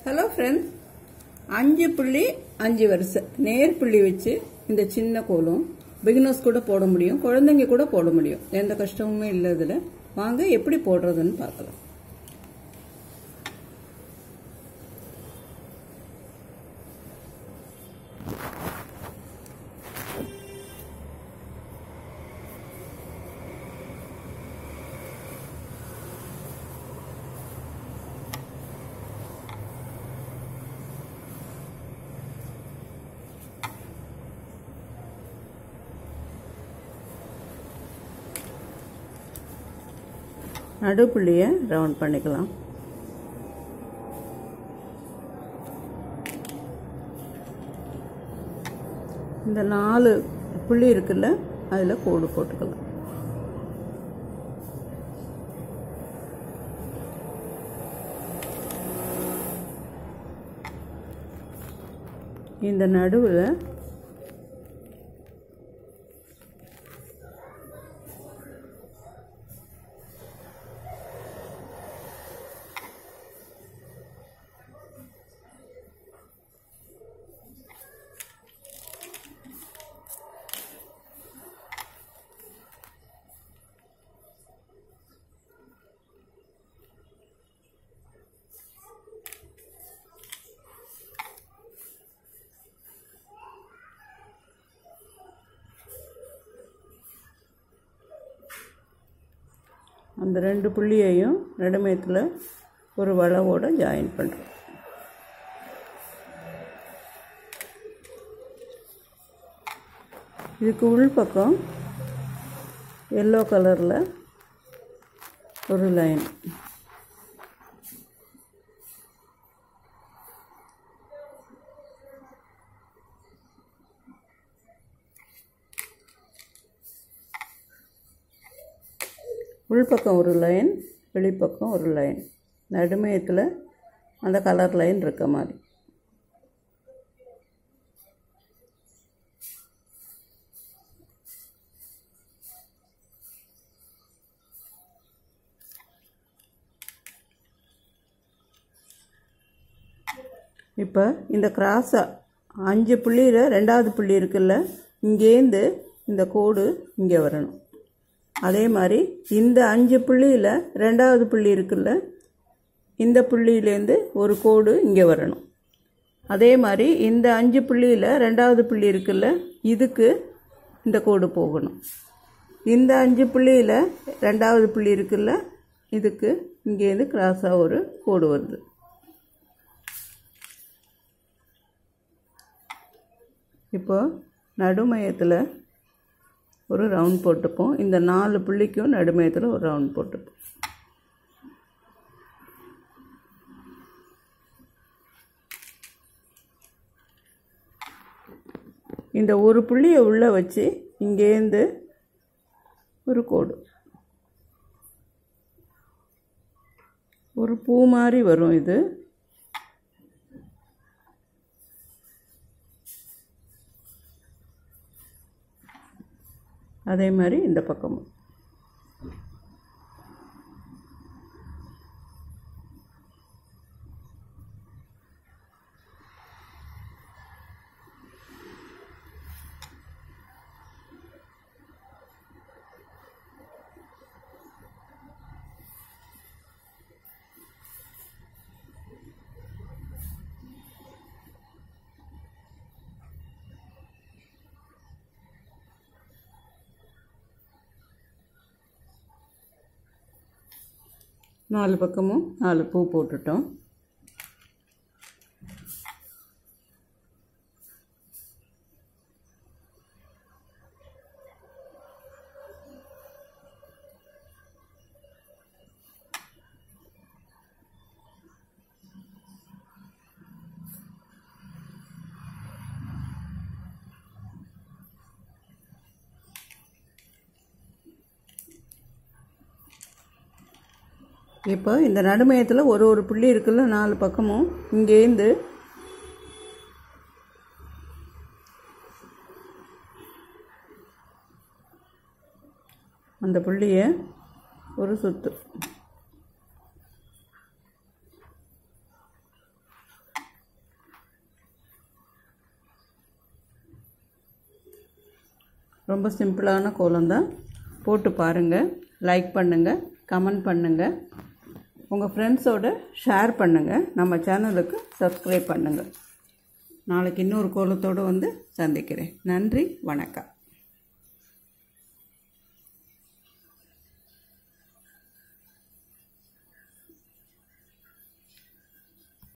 hello friends அஞ்சு புள்ளி அஞ்சு வரிசை நேர் புள்ளி வச்சு இந்த சின்ன கோலம் பிகினர்ஸ் கூட போட முடியும் குழந்தைங்க கூட போட முடியும் எந்த கஷ்டமுமே இல்லை இதில் வாங்க எப்படி போடுறதுன்னு பார்க்கலாம் நடுப்புள்ளியை ரவுண்ட் பண்ணிக்கலாம் இந்த நாலு புள்ளி இருக்குல்ல அதில் கோடு போட்டுக்கலாம் இந்த நடுவில் அந்த ரெண்டு புள்ளியையும் நடுமயத்தில் ஒரு வளவோட ஜாயின் பண்ணுறோம் இதுக்கு உள் பக்கம் எல்லோ கலரில் ஒரு லைன் உள்பக்கம் ஒரு லைன் வெளிப்பக்கம் ஒரு லைன் நடுமயத்தில் அந்த கலர் லைன் இருக்க மாதிரி இப்போ இந்த கிராஸாக அஞ்சு புள்ளியில் ரெண்டாவது புள்ளி இருக்குல்ல இங்கேருந்து இந்த கோடு இங்கே வரணும் அதே மாதிரி இந்த அஞ்சு புள்ளியில் ரெண்டாவது புள்ளி இருக்குல்ல இந்த புள்ளியிலேருந்து ஒரு கோடு இங்கே வரணும் அதே மாதிரி இந்த அஞ்சு புள்ளியில் ரெண்டாவது புள்ளி இருக்குல்ல இதுக்கு இந்த கோடு போகணும் இந்த அஞ்சு புள்ளியில் ரெண்டாவது புள்ளி இருக்குல்ல இதுக்கு இங்கேருந்து கிராஸாக ஒரு கோடு வருது இப்போ நடுமையத்தில் ஒரு ரவுண்ட் போட்டுப்போம் இந்த நாலு புள்ளிக்கும் நடுமையத்தில் ஒரு ரவுண்ட் போட்டுப்போம் இந்த ஒரு புள்ளியை உள்ளே வச்சு இங்கேருந்து ஒரு கோடு ஒரு பூ மாதிரி வரும் இது அதே மாதிரி இந்த பக்கமும் நாலு பக்கமும் நாலு பூ போட்டுட்டோம் இப்போ இந்த நடுமையத்தில் ஒரு ஒரு புள்ளி இருக்குல்ல நாலு பக்கமும் இங்கேருந்து அந்த புள்ளியை ஒரு சுத்து ரொம்ப சிம்பிளான கோலம் தான் போட்டு பாருங்கள் லைக் பண்ணுங்கள் கமெண்ட் பண்ணுங்கள் உங்கள் ஃப்ரெண்ட்ஸோட ஷேர் பண்ணுங்கள் நம்ம சேனலுக்கு சப்ஸ்கிரைப் பண்ணுங்கள் நாளைக்கு இன்னொரு கோலத்தோடு வந்து சந்திக்கிறேன் நன்றி வணக்கம்